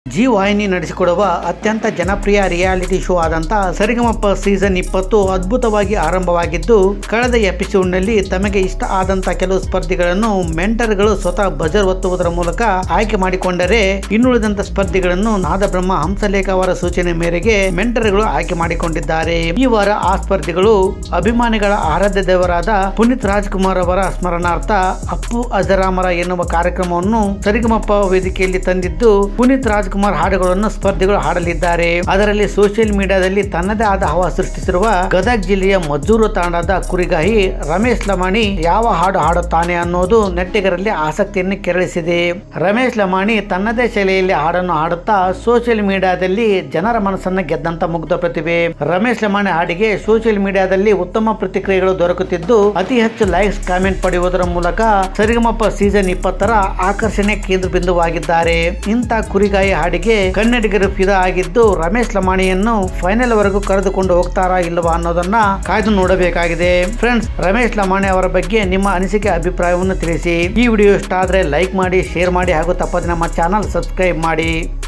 G ವಾಹಿನಿ ನಡೆಸಿಕೊಡುವ ಅತ್ಯಂತ ಜನಪ್ರಿಯ ರಿಯಾಲಿಟಿ ಶೋ ಆದಂತ ಸರಿಗಮಪ್ಪ ಸೀಸನ್ ಇಪ್ಪತ್ತು ಅದ್ಭುತವಾಗಿ ಆರಂಭವಾಗಿದ್ದು ಕಳೆದ ಎಪಿಸೋಡ್ನಲ್ಲಿ ತಮಗೆ ಇಷ್ಟ ಆದಂತ ಕೆಲವು ಸ್ಪರ್ಧಿಗಳನ್ನು ಮೆಂಟರ್ಗಳು ಸ್ವತಃ ಬಜರ್ ಒತ್ತುವುದರ ಮೂಲಕ ಆಯ್ಕೆ ಮಾಡಿಕೊಂಡರೆ ಇನ್ನುಳಿದಂತ ಸ್ಪರ್ಧಿಗಳನ್ನು ನಾದಬ್ರಹ್ಮ ಹಂಸಲೇಖ ಅವರ ಸೂಚನೆ ಮೇರೆಗೆ ಮೆಂಟರ್ಗಳು ಆಯ್ಕೆ ಮಾಡಿಕೊಂಡಿದ್ದಾರೆ ಈ ವಾರ ಆ ಸ್ಪರ್ಧಿಗಳು ಅಭಿಮಾನಿಗಳ ಆರಾಧ್ಯ ದೇವರಾದ ಪುನೀತ್ ರಾಜ್ಕುಮಾರ್ ಅವರ ಸ್ಮರಣಾರ್ಥ ಅಪ್ಪು ಅಜರಾಮರ ಎನ್ನುವ ಕಾರ್ಯಕ್ರಮವನ್ನು ಸರಿಗಮಪ್ಪ ವೇದಿಕೆಯಲ್ಲಿ ತಂದಿದ್ದು ಪುನೀತ್ ರಾಜ್ಕುಮಾರ್ ಹಾಡುಗಳನ್ನು ಸ್ಪರ್ಧಿಗಳು ಹಾಡಲಿದ್ದಾರೆ ಅದರಲ್ಲಿ ಸೋಷಿಯಲ್ ಮೀಡಿಯಾದಲ್ಲಿ ತನ್ನದೇ ಆದ ಹವಾ ಸೃಷ್ಟಿಸಿರುವ ಗದಗ ಜಿಲ್ಲೆಯ ಮದ್ದೂರು ತಾಂಡದ ಕುರಿಗಾಹಿ ರಮೇಶ್ ಲಮಾಣಿ ಯಾವ ಹಾಡು ಹಾಡುತ್ತಾನೆ ಅನ್ನೋದು ನೆಟ್ಟಿಗರಲ್ಲಿ ಆಸಕ್ತಿಯನ್ನು ಕೆರಳಿಸಿದೆ ರಮೇಶ್ ಲಮಾಣಿ ತನ್ನದೇ ಶೈಲಿಯಲ್ಲಿ ಹಾಡನ್ನು ಹಾಡುತ್ತಾ ಸೋಷಿಯಲ್ ಮೀಡಿಯಾದಲ್ಲಿ ಜನರ ಮನಸ್ಸನ್ನು ಗೆದ್ದಂತ ಮುಗ್ಧ ಪ್ರತಿಭೆ ರಮೇಶ್ ಲಮಾಣಿ ಹಾಡಿಗೆ ಸೋಷಿಯಲ್ ಮೀಡಿಯಾದಲ್ಲಿ ಉತ್ತಮ ಪ್ರತಿಕ್ರಿಯೆಗಳು ದೊರಕುತ್ತಿದ್ದು ಅತಿ ಹೆಚ್ಚು ಲೈಕ್ಸ್ ಕಾಮೆಂಟ್ ಪಡೆಯುವುದರ ಮೂಲಕ ಸರಿಗಮಪ್ಪ ಸೀಸನ್ ಇಪ್ಪತ್ತರ ಆಕರ್ಷಣೆ ಕೇಂದ್ರ ಬಿಂದುವಾಗಿದ್ದಾರೆ ಇಂಥ ಕುರಿಗಾಯಿ ಹಾಡಿಗೆ ಕನ್ನಡಿಗರು ಫಿದಾ ಆಗಿದ್ದು ರಮೇಶ್ ಲಮಾಣಿಯನ್ನು ಫೈನಲ್ ವರೆಗೂ ಕರೆದುಕೊಂಡು ಹೋಗ್ತಾರಾ ಇಲ್ಲವಾ ಅನ್ನೋದನ್ನ ಕಾಯ್ದು ನೋಡಬೇಕಾಗಿದೆ ಫ್ರೆಂಡ್ಸ್ ರಮೇಶ್ ಲಮಾಣಿ ಅವರ ಬಗ್ಗೆ ನಿಮ್ಮ ಅನಿಸಿಕೆ ಅಭಿಪ್ರಾಯವನ್ನು ತಿಳಿಸಿ ಈ ವಿಡಿಯೋ ಇಷ್ಟ ಆದ್ರೆ ಲೈಕ್ ಮಾಡಿ ಶೇರ್ ಮಾಡಿ ಹಾಗೂ ತಪ್ಪದೆ ನಮ್ಮ ಚಾನಲ್ ಸಬ್ಸ್ಕ್ರೈಬ್ ಮಾಡಿ